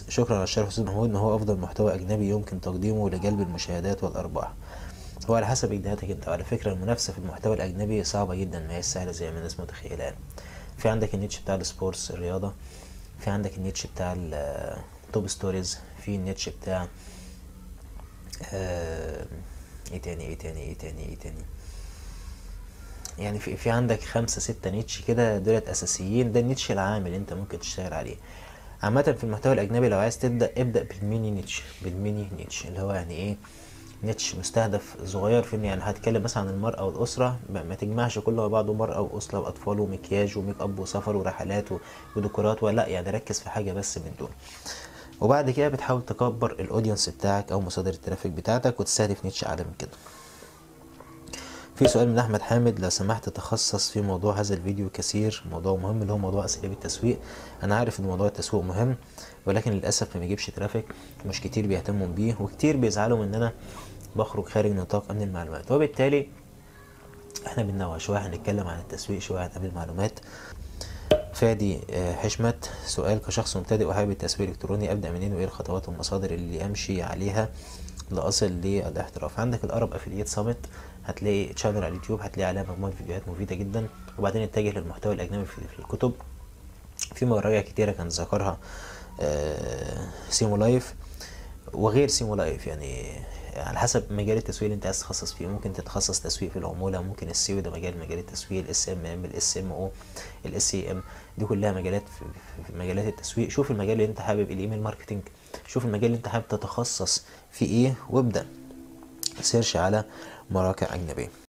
شكرا على الشرح استاذ محمود ما هو افضل محتوى اجنبي يمكن تقديمه لجلب المشاهدات والارباح هو على حسب اجتهادك انت وعلى فكره المنافسه في المحتوى الاجنبي صعبه جدا ما هي سهله زي ما الناس متخيله يعني في عندك النيتش بتاع السبورتس الرياضه في عندك النيتش بتاع التوب ستوريز في النيتش بتاع آه، ايه تاني ايه تاني ايه تاني ايه تاني يعني في في عندك خمسة ستة نيتش كده دولت أساسيين ده النيتش العام اللي أنت ممكن تشتغل عليه عامة في المحتوى الأجنبي لو عايز تبدأ ابدأ بالميني نيتش بالميني نيتش اللي هو يعني إيه نيتش مستهدف صغير في إن يعني هتكلم مثلا عن المرأة والأسرة ما ما تجمعش كله مع بعضه مرأة وأسرة وأطفال ومكياج وميك أب وسفر ورحلات و- وديكورات ولا يعني ركز في حاجة بس من دول وبعد كده بتحاول تكبر الأودينس بتاعك أو مصادر الترافيك بتاعتك وتستهدف نيتش أعلى من كده في سؤال من احمد حامد لو سمحت تخصص في موضوع هذا الفيديو كثير موضوع مهم اللي هو موضوع اساليب التسويق انا عارف ان موضوع التسويق مهم ولكن للاسف ما بيجيبش ترافيك مش كتير بيهتموا بيه وكتير بيزعلوا من ان انا بخرج خارج نطاق امن المعلومات وبالتالي احنا بننوع شويه هنتكلم عن التسويق شويه عن امن المعلومات فادي آه، حشمت سؤال كشخص مبتدئ وحابب التسويق الالكتروني ابدا منين وايه الخطوات والمصادر اللي امشي عليها لاصل للاحتراف عندك الارب افiliate سامت هتلاقي تشانل على اليوتيوب هتلاقي عليها مجموعه فيديوهات مفيده جدا وبعدين اتجه للمحتوى الاجنبي في في الكتب في مراجع كتيره كان ذكرها آه، سيمو لايف وغير سيمو لايف يعني على حسب مجال التسويق اللي انت عايز تتخصص فيه ممكن تتخصص تسويق في العموله ممكن السيو ده مجال مجال التسويق الاس ام ام الاس ام او الاس اي ام دي كلها مجالات في, في مجالات التسويق شوف المجال اللي انت حابب الايميل ماركتنج شوف المجال اللي انت حابب تتخصص في ايه وابدا سيرش على مواقع اجنبيه